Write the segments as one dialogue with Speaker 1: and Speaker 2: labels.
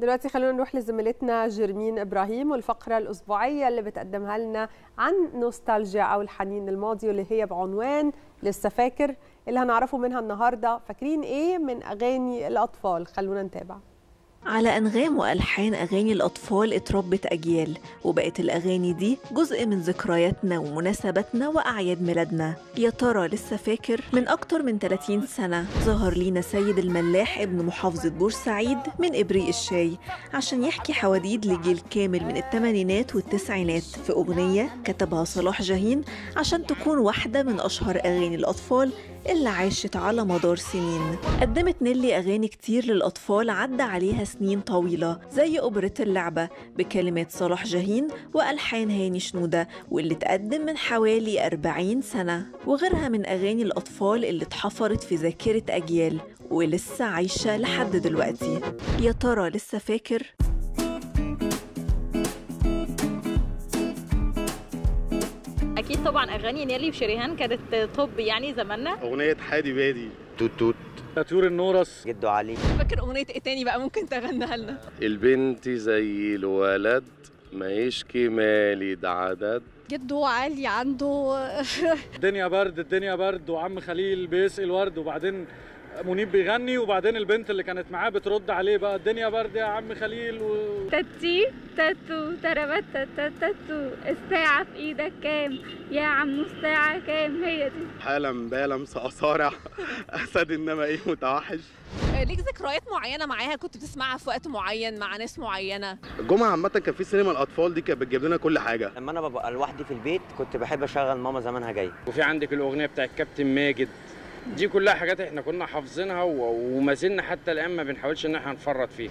Speaker 1: دلوقتي خلونا نروح لزميلتنا جيرمين ابراهيم والفقره الاسبوعيه اللي بتقدمها لنا عن نوستالجيا او الحنين الماضي واللي هي بعنوان لسه فاكر اللي هنعرفه منها النهارده فاكرين ايه من اغاني الاطفال خلونا نتابع
Speaker 2: على أنغام وألحان أغاني الأطفال اتربت أجيال وبقت الأغاني دي جزء من ذكرياتنا ومناسباتنا وأعياد ميلادنا يا ترى لسه فاكر من أكتر من 30 سنة ظهر لينا سيد الملاح ابن محافظة بورسعيد من إبريق الشاي عشان يحكي حواديت لجيل كامل من الثمانينات والتسعينات في أغنية كتبها صلاح جاهين عشان تكون واحدة من أشهر أغاني الأطفال اللي عاشت على مدار سنين قدمت نيلي أغاني كتير للأطفال عدى عليها سنين طويلة زي أوبرة اللعبة بكلمات صلاح جاهين وألحان هاني شنودة واللي تقدم من حوالي 40 سنة وغيرها من أغاني الأطفال اللي اتحفرت في ذاكرة أجيال ولسه عايشة لحد دلوقتي يا ترى لسه فاكر؟
Speaker 3: اكيد طبعا اغاني نيلي وشريهان كانت توب يعني زماننا
Speaker 4: اغنيه حادي بادي توت توت
Speaker 5: طيور النورس
Speaker 6: جدو علي
Speaker 7: فاكر اغنيه ايه تاني بقى ممكن تغنيها لنا
Speaker 4: البنت زي الولد ما يشكي مالي ده عدد
Speaker 7: جدو علي عنده
Speaker 5: الدنيا برد الدنيا برد وعم خليل بيسقي الورد وبعدين منيب بيغني وبعدين البنت اللي كانت معاه بترد عليه بقى الدنيا برد يا عم خليل و...
Speaker 8: تاتي تاتو تربت تاتو الساعة في ايدك كام يا عم الساعة كام هي دي
Speaker 4: حالا بالا صراع اسد انما ايه متوحش
Speaker 7: ليك ذكريات معينه معاها كنت بتسمعها في وقت معين مع ناس معينه
Speaker 4: الجمعه عامه كان في سينما الاطفال دي كانت بتجيب لنا كل حاجه
Speaker 6: لما انا ببقى لوحدي في البيت كنت بحب اشغل ماما زمانها جاي
Speaker 9: وفي عندك الاغنيه بتاعت كابتن ماجد دي كلها حاجات احنا كنا حافظينها وما زلنا حتى الان ما بنحاولش ان احنا نفرط فيها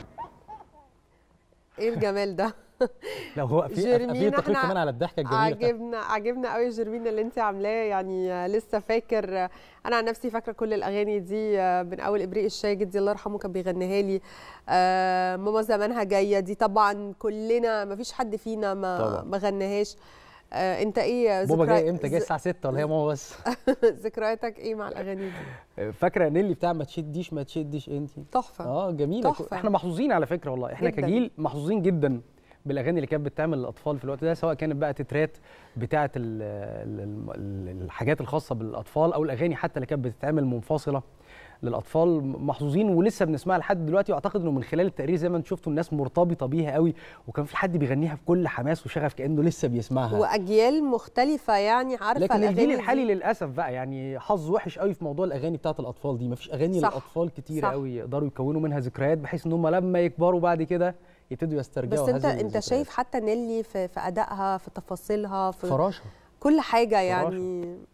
Speaker 1: ايه الجمال ده
Speaker 10: لا هو في في
Speaker 1: جيرمين
Speaker 10: تقرير
Speaker 1: احنا
Speaker 10: كمان على الضحكه الجميله
Speaker 1: عجبنا عجبنا قوي جيرمين اللي انت عاملاه يعني لسه فاكر انا عن نفسي فاكره كل الاغاني دي من اول ابريق الشاي جدي الله يرحمه كان بيغنيها لي آه، ماما زمانها جايه دي طبعا كلنا ما فيش حد فينا ما
Speaker 10: طبعا.
Speaker 1: ما غناهاش آه، انت ايه
Speaker 10: بابا
Speaker 1: ذكرى-
Speaker 10: جاي امتى جاي
Speaker 1: ز-
Speaker 10: الساعه 6 ولا هي ماما بس
Speaker 1: ذكرياتك ايه مع الاغاني دي
Speaker 10: فاكره نيلي بتاع ما تشديش ما تشديش انت
Speaker 1: تحفه
Speaker 10: اه جميله
Speaker 1: تحفة.
Speaker 10: احنا محظوظين على فكره والله احنا
Speaker 1: جداً.
Speaker 10: كجيل محظوظين جدا بالاغاني اللي كانت بتتعمل للاطفال في الوقت ده سواء كانت بقى تترات بتاعه ال- ال- ال- الحاجات الخاصه بالاطفال او الاغاني حتى اللي كانت بتتعمل منفصله للاطفال محظوظين ولسه بنسمعها لحد دلوقتي واعتقد انه من خلال التقرير زي ما انتم شفتوا الناس مرتبطه بيها قوي وكان في حد بيغنيها بكل حماس وشغف كانه لسه بيسمعها
Speaker 1: واجيال مختلفه يعني عارفه
Speaker 10: لكن
Speaker 1: الاغاني
Speaker 10: الجيل
Speaker 1: دي.
Speaker 10: الحالي للاسف بقى يعني حظ وحش قوي في موضوع الاغاني بتاعت الاطفال دي مفيش اغاني
Speaker 1: صح.
Speaker 10: للاطفال كتير
Speaker 1: صح.
Speaker 10: قوي يقدروا يكونوا منها ذكريات بحيث ان هم لما يكبروا بعد كده يبتدوا
Speaker 1: بس
Speaker 10: يسترجعوا
Speaker 1: انت
Speaker 10: هذه
Speaker 1: انت
Speaker 10: الذكريات.
Speaker 1: شايف حتى نيلي في, في ادائها في تفاصيلها في
Speaker 10: فراشه
Speaker 1: كل حاجه يعني